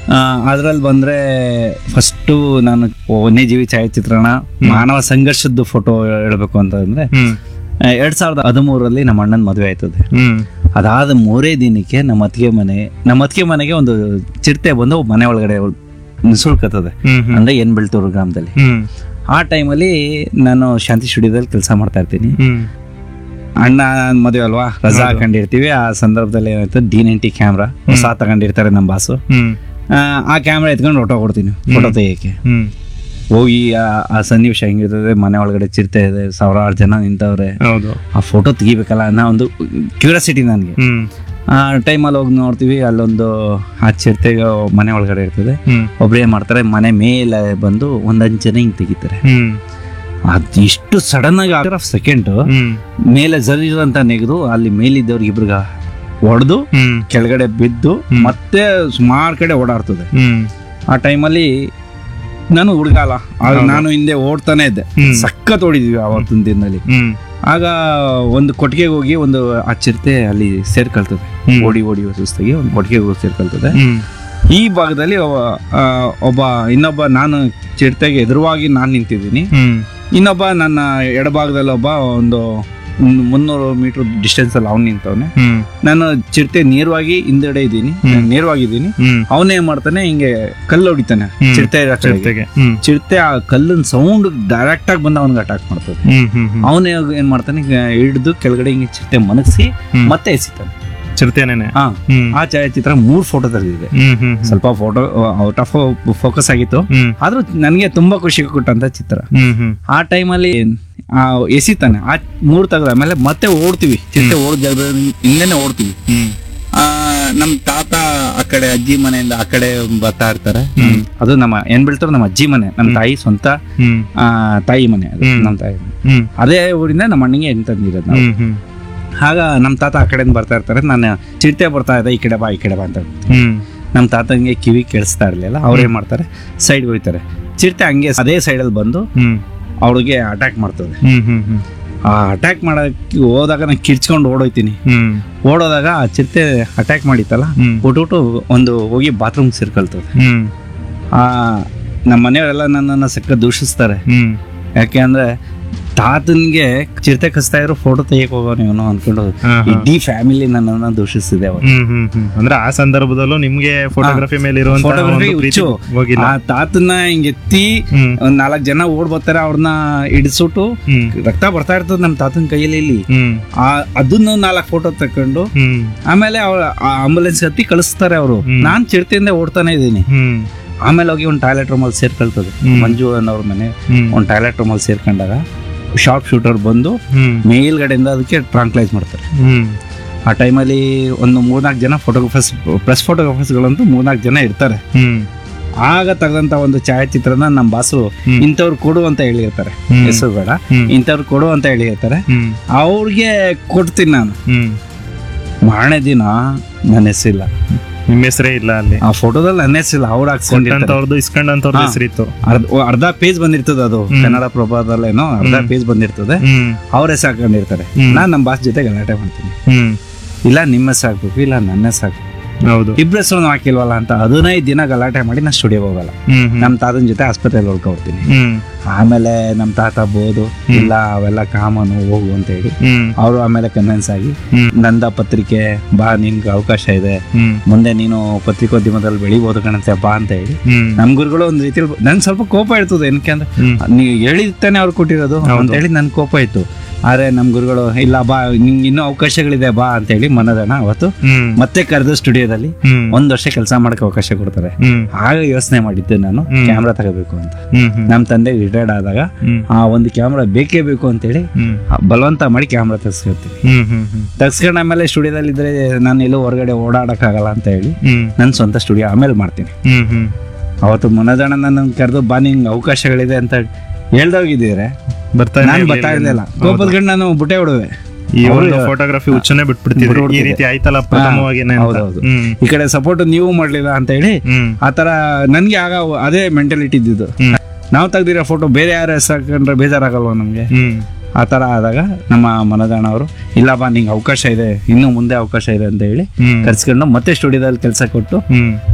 ಅದ್ರಲ್ಲಿ ಬಂದ್ರೆ ಫಸ್ಟು ನಾನು ವನ್ಯಜೀವಿ ಛಾಯಾಚಿತ್ರಣ ಮಾನವ ಸಂಘರ್ಷದ್ದು ಫೋಟೋ ಹೇಳ್ಬೇಕು ಅಂತ ಅಂದ್ರೆ ಹ್ಮ್ ಆ, ಎರಡ್ ಸಾವಿರದ ಹದಿಮೂರರಲ್ಲಿ ನಮ್ಮ ಅಣ್ಣನ ಮದುವೆ ಆಯ್ತದೆ ಹ್ಮ್ ಅದಾದ ಮೂರೇ ದಿನಕ್ಕೆ ನಮ್ಮ ಅತ್ತಿಗೆ ಮನೆ ನಮ್ಮ ಅತ್ತಿಗೆ ಮನೆಗೆ ಒಂದು ಚಿರತೆ ಬಂದು ಮನೆ ಒಳಗಡೆ ಸುಳ್ಕತ್ತದೆ ಹ್ಮ್ ಹ್ಮ್ ಅಂದ್ರೆ ಎನ್ ಬೆಳ್ತೂರು ಗ್ರಾಮದಲ್ಲಿ ಹ್ಮ್ ಆ ಟೈಮಲ್ಲಿ ನಾನು ಶಾಂತಿ ಸ್ಟುಡಿಯೋದಲ್ಲಿ ಕೆಲಸ ಮಾಡ್ತಾ ಇರ್ತೀನಿ ಹ್ಮ್ ಅಣ್ಣ ಮದುವೆ ಅಲ್ವಾ ರಜಾ ಹಾಕೊಂಡಿರ್ತೀವಿ ಆ ಸಂದರ್ಭದಲ್ಲಿ ಏನಾಯ್ತು ಡಿ ನೈಂಟಿ ಟಿ ಕ್ಯಾಮ್ರಾ ಹೊಸ ತಗೊಂಡಿರ್ತಾರೆ ನಮ್ಮ ಬಾಸು ಹ್ಮ್ ಆ, ಆ ಕ್ಯಾಮ್ರಾ ಎತ್ಕೊಂಡು ಫೋಟೋ ಕೊಡ್ತೀನಿ ಫೋಟೋ ತೆಗಿಯಕ್ಕೆ ಹ್ಮ್ ಹೋಗಿ ಆ- ಆ ಸನ್ನಿವೇಶ ಹೆಂಗಿರ್ತದೆ ಮನೆ ಒಳಗಡೆ ಚಿರತೆ ಇದೆ ಸಾವಿರಾರು ಜನ ನಿಂತವ್ರೆ ಹೌದು ಆ ಫೋಟೋ ತೆಗಿಬೇಕಲ್ಲ ಅನ್ನೋ ಒಂದು ಕ್ಯೂರಿಯಾಸಿಟಿ ನನಗೆ ಹ್ಮ್ ಆ ಟೈಮಲ್ಲಿ ಹೋಗಿ ನೋಡ್ತೀವಿ ಅಲ್ಲೊಂದು ಆ ಚಿರತೆಗೆ ಮನೆ ಒಳಗಡೆ ಇರ್ತದೆ ಹ್ಮ್ ಒಬ್ರು ಏನ್ ಮಾಡ್ತಾರೆ ಮನೆ ಮೇಲೆ ಬಂದು ಒಂದ್ ಹಂಚ್ ಜನ ಹಿಂಗ್ ತೆಗಿತಾರೆ ಹ್ಮ್ ಅದು ಇಷ್ಟು ಸಡನ್ ಆಗಿ ಆಫ್ ಸೆಕೆಂಡ್ ಹ್ಮ್ ಮೇಲೆ ಜರೀರ್ ಅಂತ ನೆಗೆದು ಅಲ್ಲಿ ಮೇಲಿದ್ದವ್ರಿಗೆ ಇಬ್ರಿಗ ಹೊಡೆದು ಹ್ಮ್ ಕೆಳಗಡೆ ಬಿದ್ದು ಮತ್ತೆ ಸುಮಾರು ಕಡೆ ಓಡಾಡ್ತದೆ ಹ್ಮ್ ಆ ಟೈಮಲ್ಲಿ ನಾನು ಹುಡುಗ ಅಲ್ಲ ಆಗ ನಾನು ಹಿಂದೆ ಓಡ್ತಾನೆ ಇದ್ದೆ ಹ್ಮ್. ಸಖತ್ ಓಡಿದ್ವಿ ಆವತ್ತಿನ ದಿನದಲ್ಲಿ ಹ್ಮ್ ಆಗ ಒಂದು ಕೊಟ್ಟಿಗೆಗೆ ಹೋಗಿ ಒಂದು ಆ ಚಿರತೆ ಅಲ್ಲಿ ಸೇರ್ಕೊಳ್ತದೆ ಹ್ಮ್. ಓಡಿ ಓಡಿ ಸುಸ್ತಾಗಿ ಒಂದು ಕೊಟ್ಟಿಗೆಗೆ ಹೋಗಿ ಸೇರ್ಕೊಳ್ತದೆ ಹ್ಮ್ ಈ ಭಾಗದಲ್ಲಿ ಒಬ್ಬ ಆ, ಒಬ್ಬ ಇನ್ನೊಬ್ಬ ನಾನು ಚಿರತೆಗೆ ಎದುರುವಾಗಿ ನಾನು ನಿಂತಿದ್ದೀನಿ ಹ್ಮ್ ಇನ್ನೊಬ್ಬ ನನ್ನ ಎಡಭಾಗದಲ್ಲಿ ಒಬ್ಬ ಒಂದು ಒಂದು ಮುನ್ನೂರು ಮೀಟರ್ ಡಿಸ್ಟೆನ್ಸ್ ಅಲ್ಲಿ ಅವ್ನು ನಿಂತವನೆ ಹ್ಮ್ ನಾನು ಚಿರತೆ ನೇರವಾಗಿ ಹಿಂದೆಡೆ ಇದ್ದೀನಿ ನೇರವಾಗಿದ್ದೀನಿ ಹ್ಮ್ ಅವನೇನ್ ಮಾಡ್ತಾನೆ ಹಿಂಗೆ ಕಲ್ಲು ಹೊಡಿತಾನೆ ಹ್ಮ್. ಚಿರತೆ ಇರೋ ಕಡೆಗೆ. ಚಿರತೆಗೆ ಹ್ಮ್ ಚಿರತೆ ಆ ಕಲ್ಲಿನ ಸೌಂಡ್ ಡೈರೆಕ್ಟ್ ಆಗಿ ಬಂದು ಅವನಿಗೆ ಅಟ್ಯಾಕ್ ಮಾಡ್ತದೆ ಹ್ಮ್ ಹ್ಮ್ ಹ್ಮ್ ಅವನೇ ಏನ್ ಮಾಡ್ತಾನೆ ಹಿಡಿದು ಕೆಳಗಡೆ ಹಿಂಗೆ ಚಿರತೆ ಮನಗಿಸಿ ಹ್ಮ್. ಮತ್ತೆ ಎಸಿತಾನೆ ಚಿರತೆನೇನೆ ಹಾ ಹ್ಮ್ ಆ ಛಾಯಾಚಿತ್ರ ಮೂರ್ ಫೋಟೋ ತೆಗೆದಿದೆ ಹ್ಮ್ ಹ್ಮ್ ಸ್ವಲ್ಪ ಫೋಟೋ ಔಟ್ ಆಫ್ ಫೋಕಸ್ ಆಗಿತ್ತು ಹ್ಮ್ ಆದ್ರೂ ನನಗೆ ತುಂಬಾ ಖುಷಿ ಕೊಟ್ಟಂತ ಚಿತ್ರ ಹ್ಮ್ ಹ್ಮ್ ಆ ಟೈಮಲ್ಲಿ ಎಸಿತಾನೆ ಆ ಮೂರ್ ತೆಗೆದ ಆಮೇಲೆ ಮತ್ತೆ ಓಡ್ತೀವಿ ಚಿರತೆ ಓಡ್ ಜಾಗದ ಹಿಂದೆನೆ ಓಡ್ತೀವಿ ಹ್ಮ್ ಆ, ನಮ್ ತಾತ ಆ ಕಡೆ ಅಜ್ಜಿ ಮನೆಯಿಂದ ಆ ಕಡೆ ಬರ್ತಾ ಇರ್ತಾರೆ ಅದು ನಮ್ಮ ಏನ್ ಬೀಳ್ತಾರ ನಮ್ಮ ಅಜ್ಜಿ ಮನೆ ನಮ್ಮ ತಾಯಿ ಸ್ವಂತ ಹ್ಮ್ ಆ, ತಾಯಿ ಮನೆ ಅದು, ಹ್ಮ್. ನಮ್ಮ ತಾಯಿ ಮನೆ. ಹ್ಮ್ ಅದೇ ಊರಿಂದ ನಮ್ಮ ಅಣ್ಣಗೆ ಎಂತ ತಂದಿರೋದು ನಾವು ಹ್ಮ್ ಹ್ಮ್ ಆಗ ನಮ್ಮ ತಾತ ಆ ಕಡೆಯಿಂದ ಬರ್ತಾ ಇರ್ತಾರೆ ನಾನು ಚಿರತೆ ಬರ್ತಾ ಇದೆ ಈ ಕಡೆ ಬಾ ಈ ಕಡೆ ಬಾ ಅಂತ ಹ್ಮ್ ನಮ್ಮ ತಾತಂಗೆ ಕಿವಿ ಕೇಳಿಸ್ತಾ ಇರ್ಲಿಲ್ಲ ಅವ್ರು ಏನ್ ಮಾಡ್ತಾರೆ ಸೈಡ್ ಹೋಗ್ತಾರೆ ಚಿರತೆ ಹಂಗೆ ಅದೇ ಸೈಡಲ್ಲಿ ಬಂದು ಹ್ಮ್ ಅವ್ರಿಗೆ ಅಟ್ಯಾಕ್ ಮಾಡ್ತದೆ ಹ್ಮ್ ಹ್ಮ್ ಹ್ಮ್ ಆ ಅಟ್ಯಾಕ್ ಮಾಡಕ್ಕೆ ಹೋದಾಗ ನಾನು ಕಿರ್ಚ್ಕೊಂಡು ಓಡೋಯ್ತೀನಿ ಹ್ಮ್ ಓಡೋದಾಗ ಆ ಚಿರತೆ ಅಟ್ಯಾಕ್ ಮಾಡಿತ್ತಲ್ಲ ಹ್ಮ್ ಬಿಟ್ಬಿಟ್ಟು ಒಂದು ಹೋಗಿ ಬಾತ್ರೂಮ್ ಸೇರ್ಕೊಳ್ತದೆ ಹ್ಮ್ ಆ ನಮ್ಮ ಮನೆಯವರೆಲ್ಲ ನನ್ನನ್ನು ಸಕ್ಕ ದೂಷಿಸ್ತಾರೆ ಹ್ಮ್ ಯಾಕೆ ಅಂದ್ರೆ ತಾತನ್ಗೆ ಚಿರತೆ ಕಸ್ತಾ ಇರೋ ಫೋಟೋ ತೆಗಿಯಕ್ ಹೋಗೋನು ಇವನು ಅನ್ಕೊಂಡು ಹಾ, ಹಾ. ಇಡೀ ಫ್ಯಾಮಿಲಿ ನನ್ನನ್ನ ದೂಷಿಸ್ತಿದೆ ಅವರು ಹ್ಮ್ ಹ್ಮ್ ಹ್ಮ್ ಅಂದ್ರೆ ಆ ಸಂದರ್ಭದಲ್ಲೂ ನಿಮ್ಗೆ ಫೋಟೋಗ್ರಫಿ ಮೇಲೆ ಇರುವಂತ ಫೋಟೋಗ್ರಫಿ ಹುಚ್ಚು ಹೋಗಿಲ್ಲ ಆ ತಾತನ್ನ ಹಿಂಗ್ ಎತ್ತಿ ಹ್ಮ್ ಒಂದ್ ನಾಲ್ಕು ಜನ ಓಡ್ ಬರ್ತಾರೆ ಅವ್ರನ್ನ ಹಿಡಿಸ್ಬಿಟ್ಟು ಹ್ಮ್ ರಕ್ತ ಬರ್ತಾ ಇರ್ತದೆ ನಮ್ಮ ತಾತನ ಕೈಯಲ್ಲಿ ಇಲ್ಲಿ ಹ್ಮ್ ಆ ಅದನ್ನು ನಾಲ್ಕು ಫೋಟೋ ತಕೊಂಡು ಹ್ಮ್ ಆಮೇಲೆ ಅವ್ರ ಆಂಬುಲೆನ್ಸ್ ಹತ್ತಿ ಕಳಿಸ್ತಾರೆ ಅವರು ಹ್ಮ್. ನಾನ್ ಚಿರತೆಯಿಂದ ಓಡ್ತಾನೆ ಇದ್ದೀನಿ ಹ್ಮ್ ಆಮೇಲೆ ಹೋಗಿ ಒಂದು ಟಾಯ್ಲೆಟ್ ರೂಮಲ್ಲಿ ಸೇರ್ಕೊಳ್ತದೆ ಹ್ಮ್. ಮಂಜು ಅನ್ನೋರ್ ಮನೆ ಹ್ಮ್ ಒಂದು ಟಾಯ್ಲೆಟ್ ರೂಮಲ್ಲಿ ಸೇರ್ಕೊಂಡಾಗ ಶಾರ್ಪ್ ಶೂಟರ್ ಬಂದು ಹ್ಮ್ ಮೇಲ್ಗಡೆಯಿಂದ ಅದಕ್ಕೆ ಟ್ರಾಂಕ್ಲೈಸ್ ಮಾಡ್ತಾರೆ ಹ್ಮ್ ಆ ಟೈಮಲ್ಲಿ ಒಂದು ಮೂರ್ನಾಲ್ಕು ಜನ ಫೋಟೋಗ್ರಫರ್ಸ್ ಪ್ರೆಸ್ ಫೋಟೋಗ್ರಫರ್ಸ್ಗಳಂತೂ ಮೂರ್ನಾಲ್ಕು ಜನ ಇರ್ತಾರೆ ಹ್ಮ್ ಆಗ ತೆಗೆದಂತ ಒಂದು ಛಾಯಾಚಿತ್ರನ ನಮ್ಮ ಬಾಸು ಹ್ಮ್. ಇಂಥವ್ರು ಕೊಡು ಅಂತ ಹೇಳಿರ್ತಾರೆ ಹ್ಮ್. ಹೆಸರು ಬೇಡ ಹ್ಮ್. ಇಂಥವ್ರು ಕೊಡು ಅಂತ ಹೇಳಿರ್ತಾರೆ ಹ್ಮ್ ಅವ್ರಿಗೆ ಕೊಡ್ತೀನಿ ನಾನು ಹ್ಮ್ ಮಾರನೇ ದಿನ ನನ್ನ ಹೆಸರಿಲ್ಲ ನಿಮ್ಮ ಹೆಸರೇ ಇಲ್ಲ ಅಲ್ಲಿ ಆ ಫೋಟೋದಲ್ಲಿ ನನ್ನ ಹೆಸರಿಲ್ಲ ಅವ್ರು ಹಾಕ್ಸ್ಕೊಂಡಿರ್ತಾರೆ ಕೊಟ್ಟಂತವ್ರದ್ದು ಇಸ್ಕೊಂಡಂತವ್ರದ್ದು ಹಾ. ಹೆಸರಿತ್ತು ಅರ್ಧ ಅರ್ಧ ಪೇಜ್ ಬಂದಿರ್ತದೆ ಅದು ಹ್ಮ್. ಕನ್ನಡ ಪ್ರಭಾದಲ್ಲೇನೋ ಅರ್ಧ ಹ್ಮ್. ಪೇಜ್ ಬಂದಿರ್ತದೆ ಹ್ಮ್ ಅವ್ರ ಹೆಸರು ಹಾಕೊಂಡಿರ್ತಾರೆ ಹ್ಮ್. ನಾನ್ ನಮ್ಮ ಬಾಸ್ ಜೊತೆ ಗಲಾಟೆ ಮಾಡ್ತೀನಿ ಹ್ಮ್ ಇಲ್ಲ ನಿಮ್ಮ ಹೆಸರು ಹಾಕ್ಬೇಕು ಇಲ್ಲ ನನ್ನ ಹೆಸರು ಹಾಕ್ಬೇಕು ಹೌದು ಇಬ್ರ ಹೆಸರು ಹಾಕಿಲ್ವಲ್ಲ ಅಂತ ಹದಿನೈದು ದಿನ ಗಲಾಟೆ ಮಾಡಿ ನಾ ಸ್ಟುಡಿಯೋ ಹೋಗಲ್ಲ ಹ್ಮ್ ಹ್ಮ್ ನಮ್ಮ ತಾತನ ಜೊತೆ ಆಸ್ಪತ್ರೆಯಲ್ಲಿ ಹೋಗ್ತೀನಿ ಹ್ಮ್ ಆಮೇಲೆ ನಮ್ಮ ತಾತ ಬೋದು ಇಲ್ಲ ಅವೆಲ್ಲ ಕಾಮನು ಹೋಗು ಅಂತ ಹೇಳಿ ಹ್ಮ್ ಅವರು ಆಮೇಲೆ ಕನ್ವಿನ್ಸ್ ಆಗಿ ಹ್ಮ್ ನಂದ ಪತ್ರಿಕೆ ಬಾ ನಿನ್ಗೆ ಅವಕಾಶ ಇದೆ ಹ್ಮ್ ಮುಂದೆ ನೀನು ಪತ್ರಿಕೋದ್ಯಮದಲ್ಲಿ ಬೆಳಿಬೋದು ಕಣಂತೆ ಬಾ ಅಂತ ಹೇಳಿ ಹ್ಮ್ ನಮ್ ಗುರುಗಳು ಒಂದ್ ರೀತಿಯಲ್ಲಿ ನನ್ ಸ್ವಲ್ಪ ಕೋಪ ಇರ್ತದೆ ಏನಕ್ಕೆ ಅಂದ್ರೆ ಹ್ಮ್ ನೀವು ಹೇಳಿರ್ತಾನೆ ಅವ್ರು ಕೊಟ್ಟಿರೋದು ಹೌದು. ಅಂತ ಹೇಳಿ ನನ್ ಕೋಪ ಇತ್ತು ಆದ್ರೆ ನಮ್ ಗುರುಗಳು ಇಲ್ಲ ಬಾ ನಿಂಗೆ ಇನ್ನೂ ಅವಕಾಶಗಳಿದೆ ಬಾ ಅಂತ ಹೇಳಿ ಮನದನ ಅವತ್ತು ಹ್ಮ್ ಮತ್ತೆ ಕರೆದು ಸ್ಟುಡಿಯೋದಲ್ಲಿ ಹ್ಮ್ ಒಂದ್ ವರ್ಷ ಕೆಲಸ ಮಾಡಕ್ಕೆ ಅವಕಾಶ ಕೊಡ್ತಾರೆ ಹ್ಮ್ ಆಗ ಯೋಚನೆ ಮಾಡಿದ್ದೆ ನಾನು ಹ್ಮ್. ಕ್ಯಾಮ್ರಾ ತಗೋಬೇಕು ಅಂತ ಹ್ಮ್ ಹ್ಮ್ ನಮ್ ತಂದೆ ರಿಟೈರ್ಡ್ ಆದಾಗ ಹ್ಮ್ ಆ ಒಂದು ಕ್ಯಾಮ್ರಾ ಬೇಕೇ ಬೇಕು ಅಂತೇಳಿ ಹ್ಮ್ ಆ ಬಲವಂತ ಮಾಡಿ ಕ್ಯಾಮ್ರಾ ತೆಗ್ಸ್ಕೊಳ್ತೀನಿ ಹ್ಮ್ ಹ್ಮ್ ಹ್ಮ್ ತೆಗ್ಸ್ಕೊಂಡ ಆಮೇಲೆ ಸ್ಟುಡಿಯೋದಲ್ಲಿ ಇದ್ರೆ ನಾನು ಎಲ್ಲೂ ಹೊರಗಡೆ ಓಡಾಡಕ್ಕಾಗಲ್ಲ ಅಂತ ಹೇಳಿ ಹ್ಮ್ ನನ್ನ ಸ್ವಂತ ಸ್ಟುಡಿಯೋ ಆಮೇಲೆ ಮಾಡ್ತೀನಿ ಹ್ಮ್ ಹ್ಮ್ ಅವತ್ತು ಮನೋಜಣ್ಣ ನನ್ನ ಕರೆದು ಬಾ ನಿಂಗೆ ಅವಕಾಶಗಳಿದೆ ಅಂತ ಹೇಳ್ದೋಗಿದ್ದೀರೆ ಬರ್ತಾ ನಾನು ಬರ್ತಾ ಇರ್ಲಿಲ್ಲ ಕೋಪದ ಗಂಡು ನಾನು ಬುಟ್ಟೆ ಹೊಡುವೆ ಈ ಒಂದು ಫೋಟೋಗ್ರಫಿ ಹುಚ್ಚನೆ ಬಿಟ್ಬಿಡ್ತಿದ್ರು ಈ ಬಿಟ್ಬಿಡ್ತಿದೆ. ರೀತಿ ಆಯ್ತಲ್ಲ ಪ್ರಥಮವಾಗಿನೇ ಅಂತ. ಹೌದೌದು. ಹ್ಮ್ ಈ ಕಡೆ ಸಪೋರ್ಟ್ ನೀವು ಮಾಡ್ಲಿಲ್ಲ ಅಂತ ಹೇಳಿ ಹ್ಮ್ ಆ ತರ ನನ್ಗೆ ಆಗ ಅದೇ ಮೆಂಟಾಲಿಟಿ ಇದ್ದಿದ್ದು ಹ್ಮ್. ನಾವು ತೆಗ್ದಿರೋ ಫೋಟೋ ಬೇರೆ ಯಾರು ಹೆಸರು ಬೇಜಾರಾಗಲ್ವ ನಮ್ಗೆ ಹ್ಮ್ ಆ ತರ ಆದಾಗ ನಮ್ಮ ಮನದಣ್ಣ ಅವರು ಇಲ್ಲ ಬಾ ನಿಂಗೆ ಅವಕಾಶ ಇದೆ ಇನ್ನು ಮುಂದೆ ಅವಕಾಶ ಇದೆ ಅಂತ ಹೇಳಿ ಹ್ಮ್ ಕರ್ಸ್ಕೊಂಡು ಮತ್ತೆ ಸ್ಟುಡಿಯೋದಲ್ಲಿ ಕೆಲಸ ಕೊಟ್ಟು ಹ್ಮ್